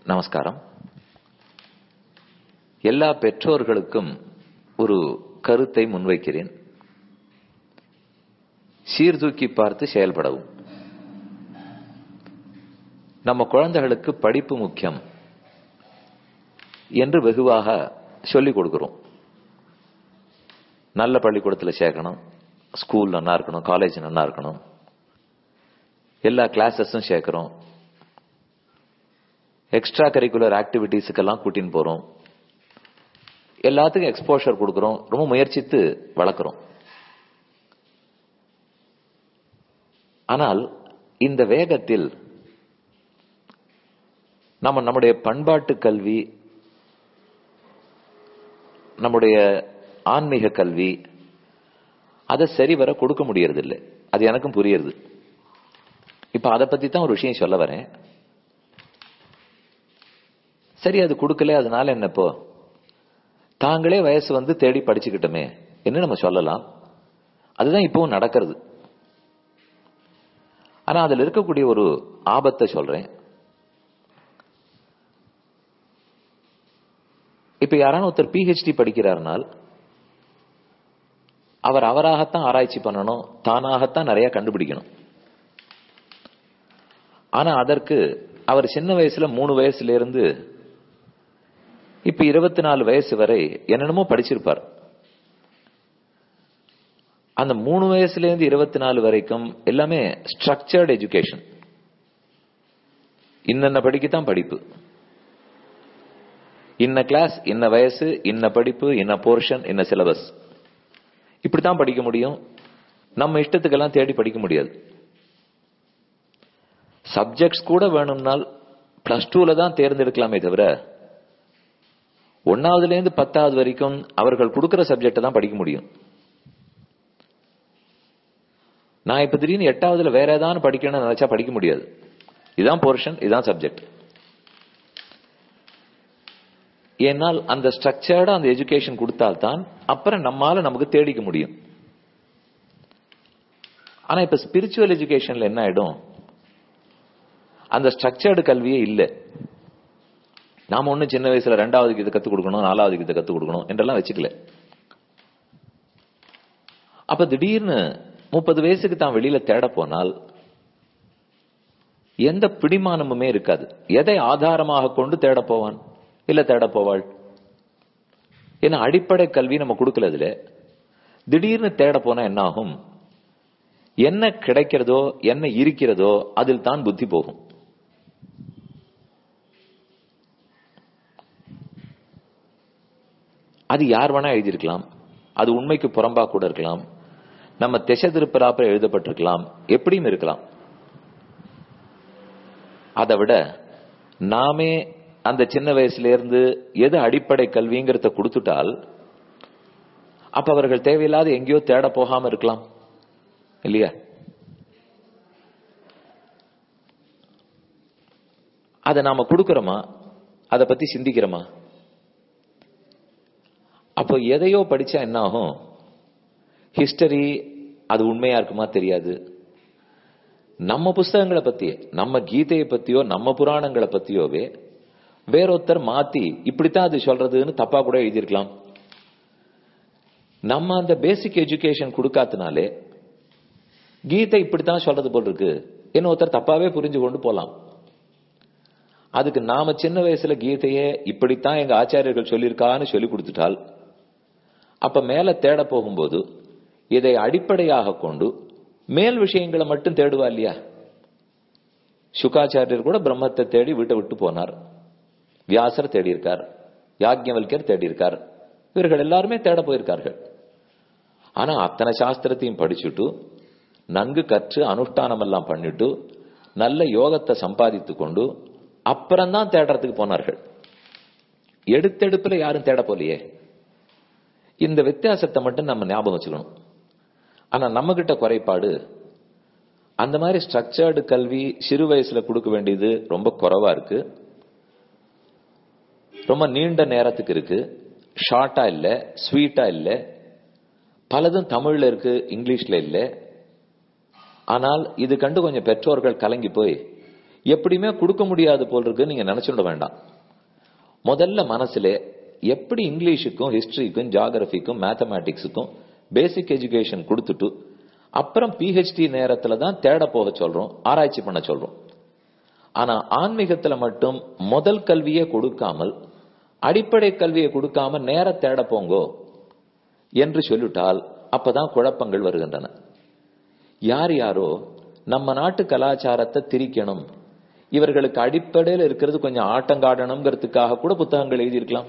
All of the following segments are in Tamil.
நமஸ்காரம் எல்லா பெற்றோர்களுக்கும் ஒரு கருத்தை முன்வைக்கிறேன் சீர்தூக்கி பார்த்து செயல்படவும் நம்ம குழந்தைகளுக்கு படிப்பு முக்கியம் என்று வெகுவாக சொல்லிக் கொடுக்கிறோம் நல்ல பள்ளிக்கூடத்தில் சேர்க்கணும் ஸ்கூல் நல்லா இருக்கணும் காலேஜ் நல்லா இருக்கணும் எல்லா கிளாஸஸும் சேர்க்கிறோம் எக்ஸ்ட்ரா கரிக்குலர் ஆக்டிவிட்டீஸுக்கெல்லாம் கூட்டின்னு போறோம் எல்லாத்துக்கும் எக்ஸ்போஷர் கொடுக்கிறோம் ரொம்ப முயற்சித்து வளர்க்குறோம் ஆனால் இந்த வேகத்தில் நம்ம நம்முடைய பண்பாட்டு கல்வி நம்முடைய ஆன்மீக கல்வி அதை சரிவர கொடுக்க முடியறதில்லை அது எனக்கும் புரியுது இப்ப அதை பத்தி தான் ஒரு விஷயம் சொல்ல வரேன் சரி அது கொடுக்கல அதனால என்ன இப்போ தாங்களே வயசு வந்து தேடி படிச்சுக்கிட்டோமே என்ன நம்ம சொல்லலாம் அதுதான் இப்பவும் நடக்கிறது ஆனா அதுல இருக்கக்கூடிய ஒரு ஆபத்தை சொல்றேன் இப்ப யாரான ஒருத்தர் பிஹெச்டி படிக்கிறார்னால் அவர் அவராகத்தான் ஆராய்ச்சி பண்ணணும் தானாகத்தான் நிறைய கண்டுபிடிக்கணும் ஆனா அதற்கு அவர் சின்ன வயசுல மூணு வயசுல இருந்து இப்ப இருபத்தி நாலு வயசு வரை என்னென்னமோ படிச்சிருப்பார் அந்த மூணு வயசுல இருந்து இருபத்தி நாலு வரைக்கும் எல்லாமே ஸ்ட்ரக்சர்டு எஜுகேஷன் இன்னென்ன படிக்கத்தான் படிப்பு இன்ன கிளாஸ் இன்ன வயசு இன்ன படிப்பு இன்ன போர்ஷன் இன்ன சிலபஸ் இப்படித்தான் படிக்க முடியும் நம்ம இஷ்டத்துக்கெல்லாம் தேடி படிக்க முடியாது சப்ஜெக்ட்ஸ் கூட வேணும்னால் பிளஸ் டூல தான் தேர்ந்தெடுக்கலாமே தவிர ஒன்னாவதுல இருந்து பத்தாவது வரைக்கும் அவர்கள் கொடுக்கிற சப்ஜெக்ட தான் படிக்க முடியும் நான் இப்ப திடீர்னு எட்டாவதுல வேற ஏதாவது படிக்கணும்னு நினைச்சா படிக்க முடியாது இதான் போர்ஷன் இதான் சப்ஜெக்ட் ஏன்னால் அந்த ஸ்ட்ரக்சர்டா அந்த எஜுகேஷன் கொடுத்தால்தான் அப்புறம் நம்மால நமக்கு தேடிக்க முடியும் ஆனா இப்ப ஸ்பிரிச்சுவல் எஜுகேஷன்ல என்ன ஆயிடும் அந்த ஸ்ட்ரக்சர்டு கல்வியே இல்லை நாம ஒன்னும் சின்ன வயசுல ரெண்டாவதுக்கு இதை கத்துக் கொடுக்கணும் நாலாவதுக்கு இதை கத்துக் கொடுக்கணும் என்றெல்லாம் வச்சுக்கல அப்ப திடீர்னு முப்பது வயசுக்கு தான் வெளியில தேட போனால் எந்த பிடிமானமுமே இருக்காது எதை ஆதாரமாக கொண்டு தேட போவான் இல்ல தேட போவாள் ஏன்னா அடிப்படை கல்வி நம்ம கொடுக்கல இதுல திடீர்னு தேட போனா என்ன ஆகும் என்ன கிடைக்கிறதோ என்ன இருக்கிறதோ அதில் தான் புத்தி போகும் அது யார் வேணா எழுதியிருக்கலாம் அது உண்மைக்கு புறம்பா கூட இருக்கலாம் நம்ம திசை திருப்பராப்ப எழுதப்பட்டிருக்கலாம் எப்படியும் இருக்கலாம் அதை விட நாமே அந்த சின்ன வயசுல இருந்து எது அடிப்படை கல்விங்கிறத கொடுத்துட்டால் அப்ப அவர்கள் தேவையில்லாத எங்கேயோ தேட போகாம இருக்கலாம் இல்லையா அதை நாம கொடுக்கிறோமா அதை பத்தி சிந்திக்கிறோமா அப்போ எதையோ படிச்சா என்ன ஆகும் ஹிஸ்டரி அது உண்மையா இருக்குமா தெரியாது நம்ம புஸ்தகங்களை பத்தியே நம்ம கீதையை பத்தியோ நம்ம புராணங்களை பத்தியோவே வேறொருத்தர் மாத்தி இப்படித்தான் அது சொல்றதுன்னு தப்பா கூட எழுதியிருக்கலாம் நம்ம அந்த பேசிக் எஜுகேஷன் கொடுக்காதனாலே கீதை இப்படித்தான் சொல்றது போல் இருக்கு என்ன ஒருத்தர் தப்பாவே புரிஞ்சு கொண்டு போலாம் அதுக்கு நாம சின்ன வயசுல கீதையே இப்படித்தான் எங்க ஆச்சாரியர்கள் சொல்லியிருக்கான்னு சொல்லி கொடுத்துட்டால் அப்ப மேல தேட போகும்போது இதை அடிப்படையாக கொண்டு மேல் விஷயங்களை மட்டும் தேடுவா இல்லையா சுகாச்சாரியர் கூட பிரம்மத்தை தேடி வீட்டை விட்டு போனார் வியாசர் தேடி இருக்கார் யாக்ஞவல்யர் தேடி இருக்கார் இவர்கள் எல்லாருமே தேட போயிருக்கார்கள் ஆனா அத்தனை சாஸ்திரத்தையும் படிச்சுட்டு நன்கு கற்று அனுஷ்டானம் எல்லாம் பண்ணிட்டு நல்ல யோகத்தை சம்பாதித்து கொண்டு அப்புறம்தான் தேடுறதுக்கு போனார்கள் எடுத்தெடுப்புல யாரும் தேட போலையே இந்த வித்தியாசத்தை மட்டும் நம்ம ஞாபகம் வச்சுக்கணும் ஆனா நம்ம கிட்ட குறைபாடு அந்த மாதிரி ஸ்ட்ரக்சர்டு கல்வி சிறு வயசுல கொடுக்க வேண்டியது ரொம்ப குறைவா இருக்கு ரொம்ப நீண்ட நேரத்துக்கு இருக்கு ஷார்ட்டா இல்ல ஸ்வீட்டா இல்ல பலதும் தமிழ்ல இருக்கு இங்கிலீஷ்ல இல்ல ஆனால் இது கண்டு கொஞ்சம் பெற்றோர்கள் கலங்கி போய் எப்படியுமே கொடுக்க முடியாது போல் இருக்கு நீங்க நினைச்சுட வேண்டாம் முதல்ல மனசுல எப்படி இங்கிலீஷுக்கும் ஹிஸ்டரிக்கும் ஜியாகிரபிக்கும் மேத்தமேட்டிக்ஸுக்கும் பேசிக் எஜுகேஷன் கொடுத்துட்டு அப்புறம் பிஹெச்டி நேரத்துல தான் தேட போக சொல்றோம் ஆராய்ச்சி பண்ண சொல்றோம் ஆனா ஆன்மீகத்துல மட்டும் முதல் கல்வியே கொடுக்காமல் அடிப்படை கல்வியை கொடுக்காம நேர தேட போங்கோ என்று சொல்லிட்டால் அப்பதான் குழப்பங்கள் வருகின்றன யார் யாரோ நம்ம நாட்டு கலாச்சாரத்தை திரிக்கணும் இவர்களுக்கு அடிப்படையில் இருக்கிறது கொஞ்சம் ஆட்டங்காடணுங்கிறதுக்காக கூட புத்தகங்கள் எழுதியிருக்கலாம்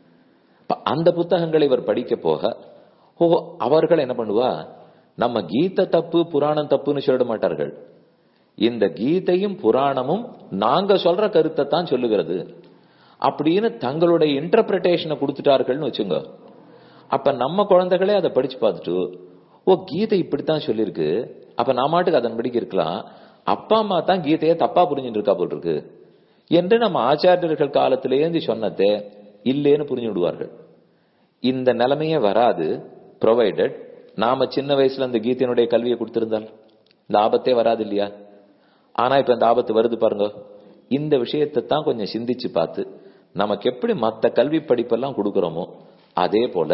அந்த புத்தகங்களை இவர் படிக்க போக ஓ அவர்கள் என்ன பண்ணுவா நம்ம கீத தப்பு புராணம் தப்புன்னு சொல்லிட மாட்டார்கள் இந்த கீதையும் புராணமும் நாங்க சொல்ற கருத்தை தான் சொல்லுகிறது அப்படின்னு தங்களுடைய இன்டர்பிரிட்டேஷனை கொடுத்துட்டார்கள்னு வச்சுங்க அப்ப நம்ம குழந்தைகளே அதை படிச்சு பார்த்துட்டு ஓ கீதை இப்படித்தான் சொல்லியிருக்கு அப்ப நான் மாட்டுக்கு அதன் படிக்க இருக்கலாம் அப்பா அம்மா தான் கீதையை தப்பா புரிஞ்சுட்டு இருக்கா போல் இருக்கு என்று நம்ம ஆச்சாரியர்கள் காலத்திலேருந்து சொன்னதே இல்லேன்னு புரிஞ்சு விடுவார்கள் இந்த நிலைமையே வராது ப்ரொவைடட் நாம சின்ன வயசுல அந்த கீதையினுடைய கல்வியை கொடுத்திருந்தால் இந்த ஆபத்தே வராது இல்லையா ஆனா இப்ப இந்த ஆபத்து வருது பாருங்க இந்த விஷயத்தை தான் கொஞ்சம் சிந்திச்சு பார்த்து நமக்கு எப்படி மத்த கல்வி படிப்பெல்லாம் கொடுக்கறோமோ அதே போல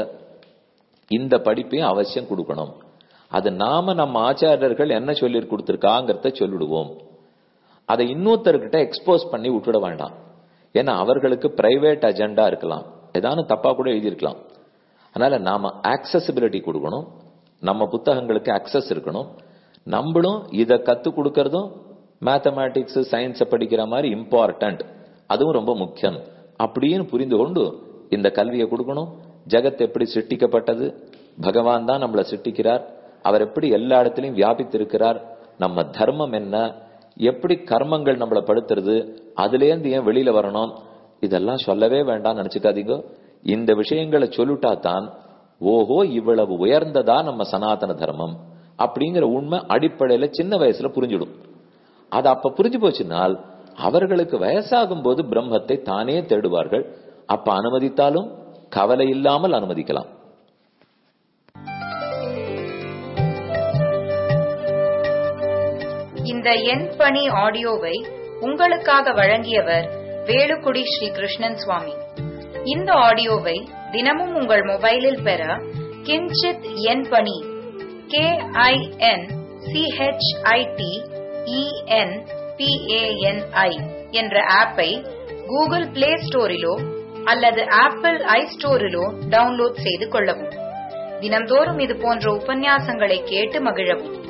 இந்த படிப்பையும் அவசியம் கொடுக்கணும் அது நாம நம்ம ஆச்சாரியர்கள் என்ன சொல்லி கொடுத்திருக்காங்கிறத சொல்லிடுவோம் அதை இன்னொருத்தர்கிட்ட எக்ஸ்போஸ் பண்ணி விட்டுட வேண்டாம் ஏன்னா அவர்களுக்கு பிரைவேட் அஜெண்டா இருக்கலாம் ஏதானு தப்பா கூட எழுதியிருக்கலாம் அதனால நாம ஆக்சசிபிலிட்டி கொடுக்கணும் நம்ம புத்தகங்களுக்கு அக்சஸ் இருக்கணும் நம்மளும் இதை கத்து கொடுக்கறதும் மேத்தமேட்டிக்ஸ் சயின்ஸை படிக்கிற மாதிரி இம்பார்ட்டன்ட் அதுவும் ரொம்ப முக்கியம் அப்படின்னு புரிந்து கொண்டு இந்த கல்வியை கொடுக்கணும் ஜெகத் எப்படி சிருஷ்டிக்கப்பட்டது பகவான் தான் நம்மளை சிருஷ்டிக்கிறார் அவர் எப்படி எல்லா இடத்திலையும் வியாபித்திருக்கிறார் நம்ம தர்மம் என்ன எப்படி கர்மங்கள் நம்மளை படுத்துறது அதுலேருந்து ஏன் வெளியில வரணும் இதெல்லாம் சொல்லவே வேண்டாம் நினைச்சுக்காதீங்க இந்த விஷயங்களை சொல்லிட்டா தான் ஓஹோ இவ்வளவு உயர்ந்ததா நம்ம சனாதன தர்மம் அப்படிங்கிற உண்மை அடிப்படையில சின்ன வயசுல புரிஞ்சிடும் அது அப்ப புரிஞ்சு போச்சுனால் அவர்களுக்கு வயசாகும் போது பிரம்மத்தை தானே தேடுவார்கள் அப்ப அனுமதித்தாலும் கவலை இல்லாமல் அனுமதிக்கலாம் இந்த எண் பணி ஆடியோவை உங்களுக்காக வழங்கியவர் வேலுக்குடி ஸ்ரீ கிருஷ்ணன் சுவாமி இந்த ஆடியோவை தினமும் உங்கள் மொபைலில் பெற கிஞ்சித் எண் பணி கே ஐ என் சிஹெச்ஐடி இஎன் பிஏஎன்ஐ என்ற ஆப்பை கூகுள் பிளே ஸ்டோரிலோ அல்லது ஆப்பிள் ஐ ஸ்டோரிலோ டவுன்லோட் செய்து கொள்ளவும் தினம்தோறும் இது போன்ற உபன்யாசங்களை கேட்டு மகிழவும்